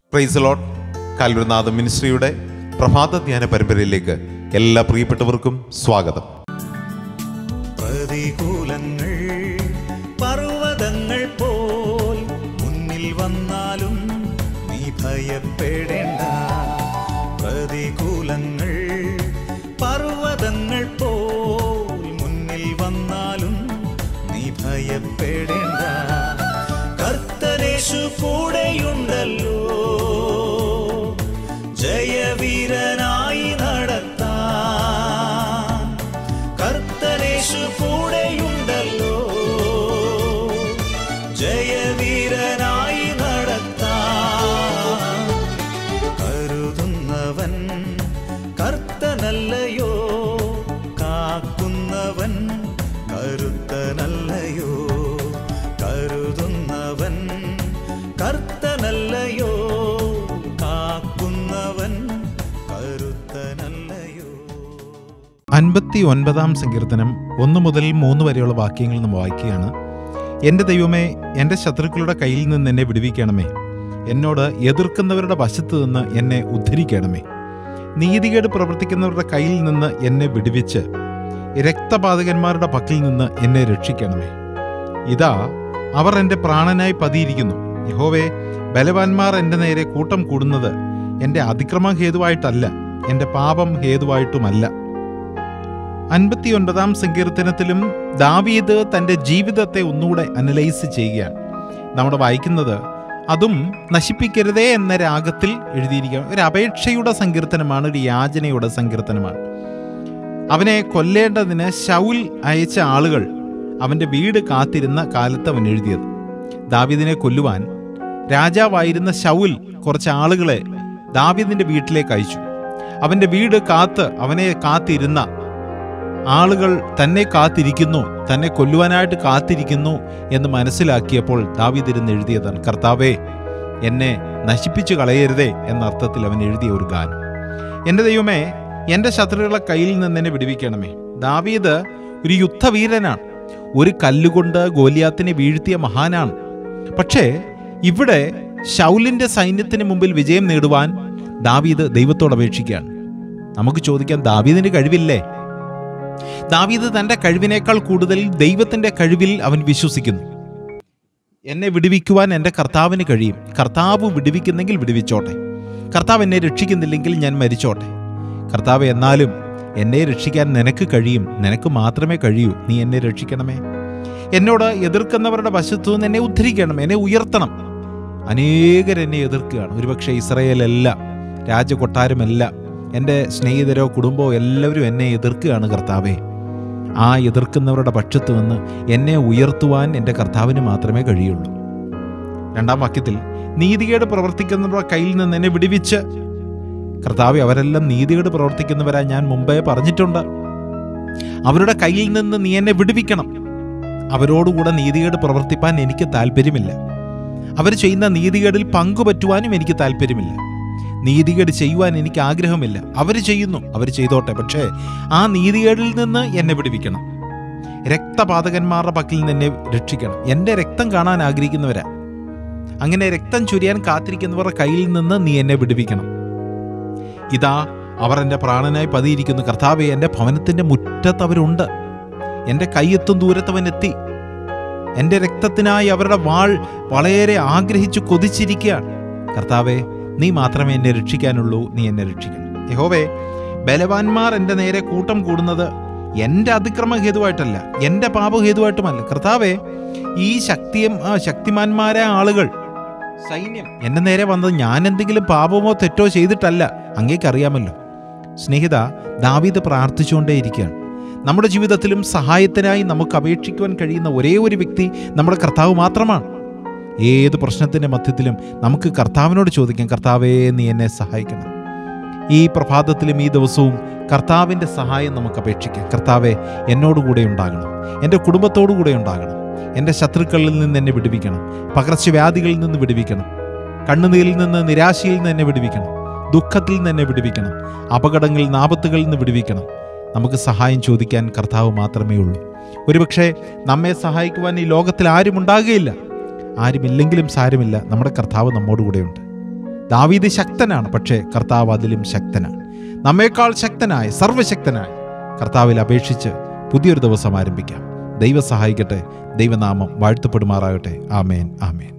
price ലോട്ട് കാൽവൃനാഥ മിനിസ്ട്രിയുടെ പ്രഭാത ധ്യാന പരമ്പരയിലേക്ക് എല്ലാ പ്രിയപ്പെട്ടവർക്കും സ്വാഗതം പ്രതികൂലങ്ങൾ പർവ്വതങ്ങൾ പോൽ മുന്നിൽ വന്നാലും നീ ഭയപ്പെടേണ്ട പ്രതികൂലങ്ങൾ പർവ്വതങ്ങൾ പോൽ മുന്നിൽ വന്നാലും നീ ഭയപ്പെടേണ്ട കർത്തനേശു കൂടെയുണ്ടല്ലോ ജയവീരനായി നടത്താൻ കർത്തനേശു കൂടെയുണ്ടല്ലോ ജയവീരനായി നടത്താൻ കരുതുന്നവൻ കർത്തനല്ലയോ കാക്കുന്നവൻ കരുത്തനല്ലയോ കരുതുന്നവൻ കർത്തനല്ലയോ കാക്കുന്നവൻ കരുത്തനല്ലയോ അൻപത്തി ഒൻപതാം സങ്കീർത്തനം ഒന്ന് മുതൽ മൂന്ന് വരെയുള്ള വാക്യങ്ങൾ നാം വായിക്കുകയാണ് എൻ്റെ ദൈവമേ എൻ്റെ ശത്രുക്കളുടെ കയ്യിൽ നിന്ന് എന്നെ വിടുവിക്കണമേ എന്നോട് എതിർക്കുന്നവരുടെ വശത്ത് നിന്ന് എന്നെ ഉദ്ധരിക്കണമേ നീതികേട് പ്രവർത്തിക്കുന്നവരുടെ കയ്യിൽ നിന്ന് എന്നെ വിടുവിച്ച് രക്തപാതകന്മാരുടെ പക്കിൽ നിന്ന് എന്നെ രക്ഷിക്കണമേ ഇതാ അവർ എൻ്റെ പ്രാണനായി പതിയിരിക്കുന്നു യഹോവേ ബലവാന്മാർ എൻ്റെ നേരെ കൂട്ടം കൂടുന്നത് എൻ്റെ അതിക്രമം ഹേതുവായിട്ടല്ല എൻ്റെ പാപം ഹേതുവായിട്ടുമല്ല അൻപത്തിയൊൻപതാം സങ്കീർത്തനത്തിലും ദാവീദ് തൻ്റെ ജീവിതത്തെ ഒന്നുകൂടെ അനലൈസ് ചെയ്യുകയാണ് നമ്മുടെ വായിക്കുന്നത് അതും നശിപ്പിക്കരുതേ എന്ന രാഗത്തിൽ എഴുതിയിരിക്കുക ഒരു അപേക്ഷയുടെ സങ്കീർത്തനമാണ് ഒരു യാചനയുടെ സങ്കീർത്തനമാണ് അവനെ കൊല്ലേണ്ടതിന് ശൗൽ അയച്ച ആളുകൾ അവൻ്റെ വീട് കാത്തിരുന്ന കാലത്ത് അവൻ എഴുതിയത് ദാവീദിനെ കൊല്ലുവാൻ രാജാവായിരുന്ന ശൗൽ കുറച്ച് ആളുകളെ ദാവീദിൻ്റെ വീട്ടിലേക്ക് അയച്ചു അവൻ്റെ വീട് കാത്ത് അവനെ കാത്തിരുന്ന ആളുകൾ തന്നെ കാത്തിരിക്കുന്നു തന്നെ കൊല്ലുവാനായിട്ട് കാത്തിരിക്കുന്നു എന്ന് മനസ്സിലാക്കിയപ്പോൾ ദാവീദിരുന്ന് എഴുതിയതാണ് കർത്താവേ എന്നെ നശിപ്പിച്ചു കളയരുതേ എന്ന അർത്ഥത്തിൽ അവൻ എഴുതിയ ഒരു ഗാനം എൻ്റെ ദൈവമേ എൻ്റെ ശത്രുക്കളെ കയ്യിൽ നിന്ന് എന്നെ വിടുവിക്കണമേ ദാവീദ് ഒരു യുദ്ധവീരനാണ് ഒരു കല്ലുകൊണ്ട് ഗോലിയാത്തിനെ വീഴ്ത്തിയ മഹാനാണ് പക്ഷേ ഇവിടെ ശൗലിൻ്റെ സൈന്യത്തിന് മുമ്പിൽ വിജയം നേടുവാൻ ദാവീദ് ദൈവത്തോട് അപേക്ഷിക്കുകയാണ് നമുക്ക് ചോദിക്കാം ദാവീദിന് കഴിവില്ലേ ദാവീദ് തന്റെ കഴിവിനേക്കാൾ കൂടുതൽ ദൈവത്തിന്റെ കഴിവിൽ അവൻ വിശ്വസിക്കുന്നു എന്നെ വിടുവിക്കുവാൻ എൻ്റെ കർത്താവിന് കഴിയും കർത്താവ് വിടുവിക്കുന്നെങ്കിൽ വിടുവിച്ചോട്ടെ കർത്താവ് എന്നെ രക്ഷിക്കുന്നില്ലെങ്കിൽ ഞാൻ മരിച്ചോട്ടെ കർത്താവ് എന്നാലും എന്നെ രക്ഷിക്കാൻ നിനക്ക് കഴിയും നിനക്ക് മാത്രമേ കഴിയൂ നീ എന്നെ രക്ഷിക്കണമേ എന്നോട് എതിർക്കുന്നവരുടെ വശത്തു നിന്ന് എന്നെ ഉദ്ധരിക്കണം എന്നെ ഉയർത്തണം അനേകർ എന്നെ എതിർക്കുകയാണ് ഒരുപക്ഷെ ഇസ്രയേലല്ല രാജകൊട്ടാരമല്ല എൻ്റെ സ്നേഹിതരോ കുടുംബമോ എല്ലാവരും എന്നെ എതിർക്കുകയാണ് കർത്താവേ ആ എതിർക്കുന്നവരുടെ പക്ഷത്ത് നിന്ന് എന്നെ ഉയർത്തുവാൻ എൻ്റെ കർത്താവിന് മാത്രമേ കഴിയുള്ളൂ രണ്ടാം വാക്യത്തിൽ നീതികേട് പ്രവർത്തിക്കുന്നവരുടെ കയ്യിൽ നിന്ന് എന്നെ വിടുവിച്ച് കർത്താവ് അവരെല്ലാം നീതികേട് പ്രവർത്തിക്കുന്നവരാ ഞാൻ മുമ്പേ പറഞ്ഞിട്ടുണ്ട് അവരുടെ കയ്യിൽ നിന്ന് നീ എന്നെ വിടുവിക്കണം അവരോടുകൂടെ നീതികേട് പ്രവർത്തിപ്പാൻ എനിക്ക് താല്പര്യമില്ല അവർ ചെയ്യുന്ന നീതികേടിൽ പങ്കുപറ്റുവാനും എനിക്ക് താല്പര്യമില്ല നീതികേട് ചെയ്യുവാൻ എനിക്ക് ആഗ്രഹമില്ല അവർ ചെയ്യുന്നു അവർ ചെയ്തോട്ടെ പക്ഷേ ആ നീതികേടിൽ നിന്ന് എന്നെ വിടുവിക്കണം രക്തപാതകന്മാരുടെ പക്കിൽ നിന്ന് എന്നെ രക്ഷിക്കണം എൻ്റെ രക്തം കാണാൻ ആഗ്രഹിക്കുന്നവരാ അങ്ങനെ രക്തം ചൊരിയാൻ കാത്തിരിക്കുന്നവരുടെ കയ്യിൽ നിന്ന് നീ എന്നെ വിടുവിക്കണം ഇതാ അവർ എൻ്റെ പ്രാണനായി പതിയിരിക്കുന്നു കർത്താവെ എൻ്റെ ഭവനത്തിൻ്റെ മുറ്റത്ത് അവരുണ്ട് എൻ്റെ കൈയെത്തും ദൂരത്തവൻ എത്തി എൻ്റെ രക്തത്തിനായി അവരുടെ വാൾ വളരെ ആഗ്രഹിച്ചു കൊതിച്ചിരിക്കുകയാണ് കർത്താവെ നീ മാത്രമേ എന്നെ രക്ഷിക്കാനുള്ളൂ നീ എന്നെ രക്ഷിക്കണം യഹോവേ ബലവാന്മാർ എൻ്റെ നേരെ കൂട്ടം കൂടുന്നത് എൻ്റെ അതിക്രമ ഹേതുവായിട്ടല്ല എൻ്റെ പാപഹേതുവായിട്ടുമല്ല കർത്താവെ ഈ ശക്തിയും ആ ശക്തിമാന്മാരായ ആളുകൾ സൈന്യം എൻ്റെ നേരെ വന്നത് ഞാൻ എന്തെങ്കിലും പാപമോ തെറ്റോ ചെയ്തിട്ടല്ല അങ്ങേക്കറിയാമല്ലോ സ്നേഹിത ദാവീദ് പ്രാർത്ഥിച്ചുകൊണ്ടേയിരിക്കുകയാണ് നമ്മുടെ ജീവിതത്തിലും സഹായത്തിനായി നമുക്ക് അപേക്ഷിക്കുവാൻ കഴിയുന്ന ഒരേ ഒരു വ്യക്തി നമ്മുടെ കർത്താവ് മാത്രമാണ് ഏത് പ്രശ്നത്തിൻ്റെ മധ്യത്തിലും നമുക്ക് കർത്താവിനോട് ചോദിക്കാം കർത്താവേ നീ എന്നെ സഹായിക്കണം ഈ പ്രഭാതത്തിലും ഈ ദിവസവും കർത്താവിൻ്റെ സഹായം നമുക്ക് അപേക്ഷിക്കാം കർത്താവെ എന്നോടുകൂടെ ഉണ്ടാകണം എൻ്റെ കുടുംബത്തോടു കൂടെ ഉണ്ടാകണം എൻ്റെ ശത്രുക്കളിൽ നിന്ന് എന്നെ വിടുവിക്കണം പകർച്ചവ്യാധികളിൽ നിന്ന് വിടുവിക്കണം കണ്ണുനീരിൽ നിന്ന് നിരാശയിൽ നിന്ന് എന്നെ വിടുവിക്കണം ദുഃഖത്തിൽ നിന്ന് എന്നെ വിടുവിക്കണം അപകടങ്ങളിൽ നിന്ന് ആപത്തുകളിൽ നിന്ന് വിടുവിക്കണം നമുക്ക് സഹായം ചോദിക്കാൻ കർത്താവ് മാത്രമേ ഉള്ളൂ ഒരുപക്ഷെ നമ്മെ സഹായിക്കുവാൻ ഈ ലോകത്തിൽ ആരും ഉണ്ടാകുകയില്ല ആരുമില്ലെങ്കിലും സാരമില്ല നമ്മുടെ കർത്താവ് നമ്മോട് കൂടെയുണ്ട് ദാവീദ് ശക്തനാണ് പക്ഷേ കർത്താവ് അതിലും ശക്തനാണ് നമ്മേക്കാൾ ശക്തനായ സർവശക്തനായ കർത്താവിൽ അപേക്ഷിച്ച് പുതിയൊരു ദിവസം ആരംഭിക്കാം ദൈവം സഹായിക്കട്ടെ ദൈവനാമം വാഴ്ത്തപ്പെടുമാറാകട്ടെ ആമേൻ ആമേൻ